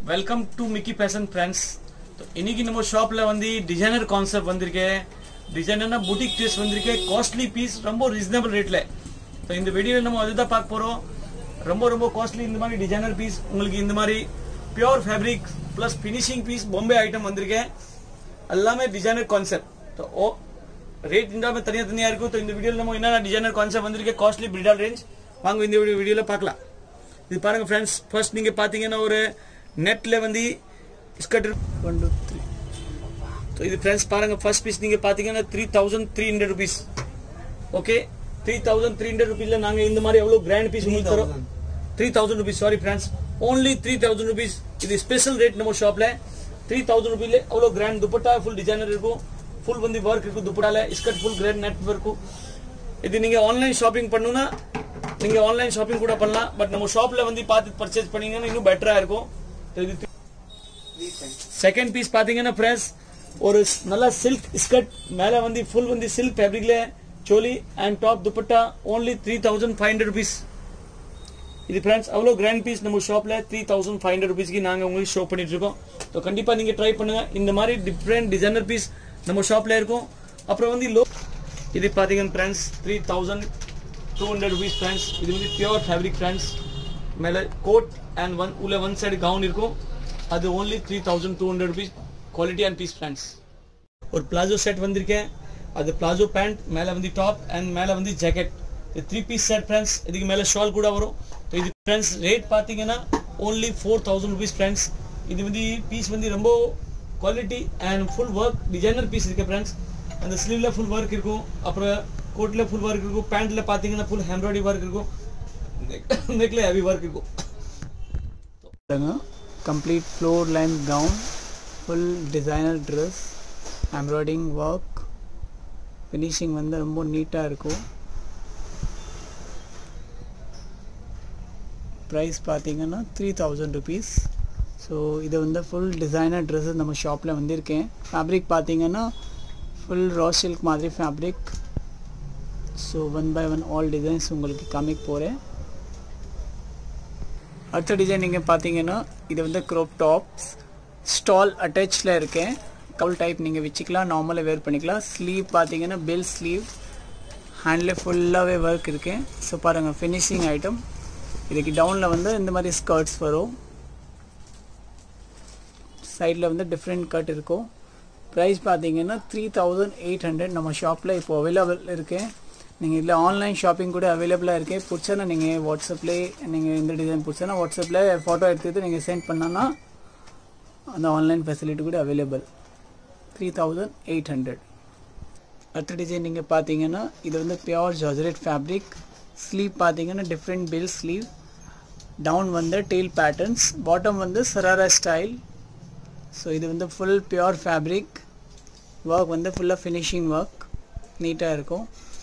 welcome to Mickey fashion friends இன்னைக்கு நம்ம ஷாப்ல வந்து டிசைனர் கான்செப்ட் வந்திருக்கேன் டிசைனர்னா புட்டிக் டேஸ்ட் வந்திருக்கேன் காஸ்ட்லி பீஸ் ரொம்ப ரீசனபிள் ரேட்ல ஸோ இந்த வீடியோவில் நம்ம அதுதான் பார்க்க போறோம் ரொம்ப ரொம்ப காஸ்ட்லி இந்த மாதிரி டிசைனர் பீஸ் உங்களுக்கு இந்த மாதிரி pure fabric plus finishing piece Bombay item வந்திருக்கேன் எல்லாமே designer concept so oh rate இல்லாமல் தனியாக தனியாக இருக்கும் ஸோ இந்த வீடியோவில் நம்ம என்னென்ன டிசைனர் கான்செப்ட் வந்திருக்கேன் காஸ்ட்லி பிரிடல் ரேஞ்ச் வாங்க இந்த வீடியோவில் பார்க்கலாம் இது பாருங்க ஃப்ரெண்ட்ஸ் ஃபர்ஸ்ட் நீங்க பாத்தீங்கன்னா ஒரு நெட்ல வந்து skirt one two three so இது ஃப்ரெண்ட்ஸ் பாருங்க ஃபர்ஸ்ட் பீஸ் நீங்க பாத்தீங்கன்னா three thousand three hundred rupees okay three thousand three hundred ருபீஸ்ல நாங்க இந்த மாதிரி எவ்வளவு கிராண்ட் பீஸ் உங்களுக்கு தரோம் three thousand rupees sorry friends only three thousand rupees இது ஸ்பெஷல் ரேட் நம்ம ஷாப்ல த்ரீ தௌசண்ட் ருபீஸ்ல அவ்வளோ கிராண்ட் துப்பட்டா ஃபுல் டிசைனர் இருக்கும் ஃபுல் வந்து ஒர்க் இருக்கும் துப்பட்டால ஸ்கர்ட் ஃபுல் கிராண்ட் நெட் இருக்கும் இது நீங்க ஆன்லைன் ஷாப்பிங் பண்ணணும்னா நீங்க ஆன்லைன் ஷாப்பிங் கூட பண்ணலாம் பட் நம்ம ஷாப்ல வந்து பார்த்து பர்ச்சேஸ் பண்ணீங்கன்னா இன்னும் பெட்டரா இருக்கும் இது செகண்ட் பீஸ் பாத்தீங்கன்னா ஃப்ரெண்ட்ஸ் ஒரு நல்ல சில்க் ஸ்கர்ட் மேல வந்து ஃபுல் வந்து சில்க் ஃபேப்ரிக்ல choli and top dupatta only three thousand five hundred rupees இது ஃப்ரெண்ட்ஸ் அவ்வளோ கிராண்ட் பீஸ் நம்ம ஷாப்ல த்ரீ தௌசண்ட் ஃபைவ் ஹண்ட்ரட் ருபீஸ்க்கு நாங்க உங்களுக்கு ஷோ பண்ணிட்டு இருக்கோம் ஸோ கண்டிப்பா நீங்க ட்ரை பண்ணுங்க இந்த மாதிரி டிஃப்ரெண்ட் டிசைனர் பீஸ் நம்ம ஷாப்ல இருக்கும் அப்புறம் வந்து லோ இது பாத்தீங்கன்னா friends three thousand two hundred rupees friends இது வந்து பியூர் ஃபேப்ரிக் ஃப்ரெண்ட்ஸ் மேலே கோட் அண்ட் ஒன் உள்ள ஒன் சைடு கவுன் இருக்கும் அது only three thousand two hundred rupees quality and piece friends ஒரு பிளாசோ செட் வந்திருக்கேன் அது பிளாசோ பேண்ட் மேலே வந்து டாப் அண்ட் மேலே வந்து ஜாக்கெட் இது த்ரீ பீஸ் செட் ஃப்ரெண்ட்ஸ் இதுக்கு மேலே ஷால் கூட வரும் So இது ஃப்ரெண்ட்ஸ் ரேட் பார்த்தீங்கன்னா only four thousand rupees friends இது வந்து பீஸ் வந்து ரொம்ப quality and full work designer piece இருக்கு ஃப்ரெண்ட்ஸ் அந்த ஸ்லீவ்ல ஃபுல் ஒர்க் இருக்கும் அப்புறம் கோட்ல ஃபுல் ஒர்க் இருக்கும் பேண்ட்ல பார்த்தீங்கன்னா ஃபுல் எம்ப்ராய்டரி ஒர்க் இருக்கும் நெக்ல ஹெவி ஒர்க் இருக்கும் பாருங்க complete floor length gown full designer dress embroidering work finishing வந்து ரொம்ப நீட்டாக இருக்கும் ப்ரைஸ் பார்த்தீங்கன்னா த்ரீ தௌசண்ட் ருபீஸ் ஸோ இது வந்து ஃபுல் டிசைனர் ட்ரெஸ்ஸஸ் நம்ம ஷாப்பில் வந்திருக்கேன் ஃபேப்ரிக் பார்த்தீங்கன்னா ஃபுல் ரா சில்க் மாதிரி fabric so one by one all designs உங்களுக்கு காமிக்க போகிறேன் அடுத்த டிசைன் நீங்கள் பார்த்தீங்கன்னா இது வந்து க்ரோப் டாப்ஸ் ஸ்டால் அட்டாச்சில் இருக்கேன் கவுல் டைப் நீங்கள் வச்சுக்கலாம் நார்மலாக வேர் பண்ணிக்கலாம் ஸ்லீவ் பார்த்தீங்கன்னா பெல் ஸ்லீவ் ஹேண்டில் ஃபுல்லாகவே ஒர்க் இருக்கேன் ஸோ பாருங்கள் ஃபினிஷிங் ஐட்டம் இதுக்கு டவுனில் வந்து இந்த மாதிரி ஸ்கர்ட்ஸ் வரும் சைடில் வந்து டிஃப்ரெண்ட் கட் இருக்கும் ப்ரைஸ் பார்த்தீங்கன்னா த்ரீ தௌசண்ட் எயிட் ஹண்ட்ரட் நம்ம ஷாப்பில் இப்போ அவைலபிள் இருக்கேன் நீங்கள் இதில் ஆன்லைன் ஷாப்பிங் கூட அவைலபிளாக இருக்கேன் பிடிச்சனா நீங்கள் வாட்ஸ்அப்லேயே நீங்கள் இந்த டிசைன் பிடிச்சனா வாட்ஸ்அப்பில் ஃபோட்டோ எடுத்துட்டு நீங்கள் சென்ட் பண்ணனா அந்த ஆன்லைன் ஃபெசிலிட்டி கூட available three thousand eight hundred அடுத்த டிசைன் நீங்கள் பார்த்தீங்கன்னா இது வந்து பியோர் ஜார்ஜரேட் ஃபேப்ரிக் ஸ்லீவ் பார்த்தீங்கன்னா டிஃப்ரெண்ட் பில் ஸ்லீவ் டவுன் வந்து டெயில் பேட்டர்ன்ஸ் பாட்டம் வந்து சராரா ஸ்டைல் ஸோ இது வந்து ஃபுல் பியோர் ஃபேப்ரிக் ஒர்க் வந்து ஃபுல்லாக ஃபினிஷிங் ஒர்க் நீட்டாக இருக்கும்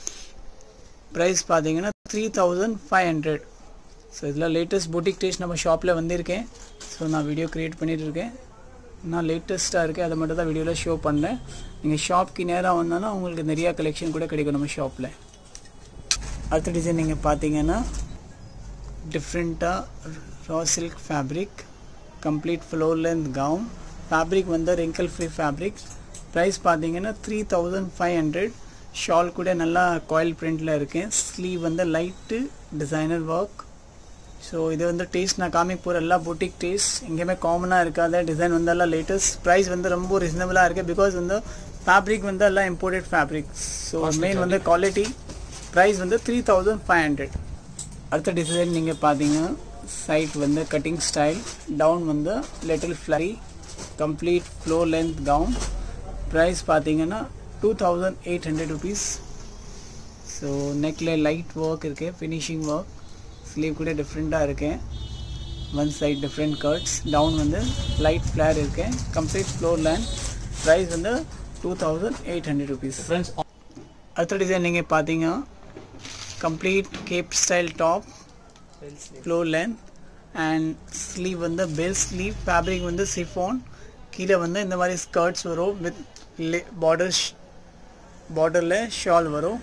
ப்ரைஸ் பார்த்தீங்கன்னா three thousand five hundred so இதில் லேட்டஸ்ட் புட்டிக் டேஸ்ட் நம்ம ஷாப்பில் வந்திருக்கேன் ஸோ நான் வீடியோ க்ரியேட் பண்ணிட்டு இருக்கேன் நான் லேட்டஸ்ட்டாக இருக்கேன் அதை மட்டும் தான் வீடியோவில் ஷோ பண்ணேன் நீங்கள் ஷாப்க்கு நேராக வந்தாலும் உங்களுக்கு நிறையா கலெக்ஷன் கூட கிடைக்கும் நம்ம ஷாப்பில் அடுத்த டிசைன் நீங்கள் பார்த்தீங்கன்னா டிஃப்ரெண்ட்டாக raw silk fabric complete floor length gown fabric வந்து ரிங்கிள் ஃப்ரீ ஃபேப்ரிக் ப்ரைஸ் பார்த்தீங்கன்னா three thousand five hundred shawl கூட நல்லா காயில் பிரிண்டில் இருக்கேன் ஸ்லீவ் வந்து லைட்டு டிசைனர் ஒர்க் ஸோ இது வந்து டேஸ்ட் நான் காமிக்க போகிற எல்லா புட்டிக் டேஸ்ட் எங்கேயுமே காமனாக இருக்காத டிசைன் வந்து எல்லாம் லேட்டஸ்ட் ப்ரைஸ் வந்து ரொம்ப ரீசனபிளாக இருக்குது பிகாஸ் வந்து ஃபேப்ரிக் வந்து எல்லாம் இம்போர்ட்டட் ஃபேப்ரிக் ஸோ மெயின் வந்து குவாலிட்டி ப்ரைஸ் வந்து த்ரீ தௌசண்ட் ஃபைவ் ஹண்ட்ரட் அடுத்த டிசைன் நீங்கள் பார்த்தீங்கன்னா சைட் வந்து கட்டிங் ஸ்டைல் டவுன் வந்து little flare complete floor length gown price பார்த்தீங்கன்னா two thousand eight hundred rupees so நெக்கில் லைட் ஒர்க் இருக்கு ஃபினிஷிங் ஒர்க் ஸ்லீவ் கூட டிஃப்ரெண்ட்டாக இருக்கேன் one side different skirts down வந்து லைட் ஃப்ளேர் இருக்கேன் கம்ப்ளீட் ஃப்ளோர் லேண்ட் ப்ரைஸ் வந்து two thousand eight hundred rupees friends அடுத்த டிசைன் நீங்கள் பார்த்தீங்க complete cape style top floor length and sleeve வந்து பெல் ஸ்லீவ் ஃபேப்ரிக் வந்து சிஃபான் கீழே வந்து இந்த மாதிரி ஸ்கர்ட்ஸ் வரும் வித் பார்டர் பார்டரில் ஷால் வரும்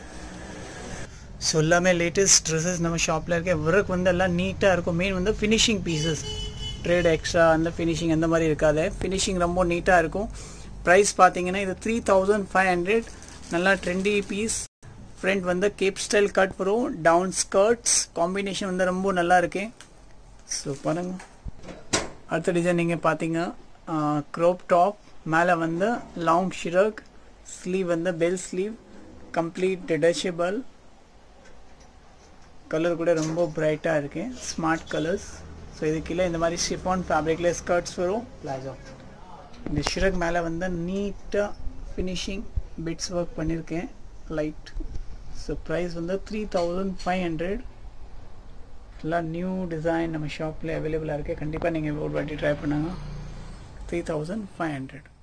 ஸோ எல்லாமே லேட்டஸ்ட் ட்ரெஸ்ஸஸ் நம்ம ஷாப்பில் இருக்க ஒர்க் வந்து எல்லாம் நீட்டாக இருக்கும் மெயின் வந்து ஃபினிஷிங் பீசஸ் ட்ரேட் எக்ஸ்ட்ரா அந்த ஃபினிஷிங் அந்த மாதிரி இருக்காது ஃபினிஷிங் ரொம்ப நீட்டாக இருக்கும் ப்ரைஸ் பார்த்தீங்கன்னா இது த்ரீ தௌசண்ட் ஃபைவ் ஹண்ட்ரட் நல்லா ட்ரெண்டி பீஸ் ஃப்ரண்ட் வந்து கேப் ஸ்டைல் கட் வரும் டவுன் ஸ்கர்ட்ஸ் காம்பினேஷன் வந்து ரொம்ப நல்லா இருக்கு ஸோ பாருங்க அடுத்த டிசைன் நீங்கள் பார்த்தீங்க க்ரோப் டாப் மேலே வந்து லாங் ஷிரக் ஸ்லீவ் வந்து bell sleeve complete detachable colour கூட ரொம்ப பிரைட்டாக இருக்கு ஸ்மார்ட் கலர்ஸ் ஸோ இது கீழே இந்த மாதிரி ஷிஃபான் ஃபேப்ரிக்கில் ஸ்கர்ட்ஸ் வரும் பிளாசோ இந்த ஷிரக் மேலே வந்து நீட்டாக ஃபினிஷிங் பிட்ஸ் ஒர்க் பண்ணியிருக்கேன் லைட் ஸோ ப்ரைஸ் வந்து த்ரீ தௌசண்ட் ஃபைவ் ஹண்ட்ரட் எல்லாம் நியூ டிசைன் நம்ம ஷாப்பில் அவைலபிளாக இருக்குது கண்டிப்பாக நீங்கள் ஒரு வாட்டி ட்ரை பண்ணுங்க த்ரீ தௌசண்ட் ஃபைவ் ஹண்ட்ரட்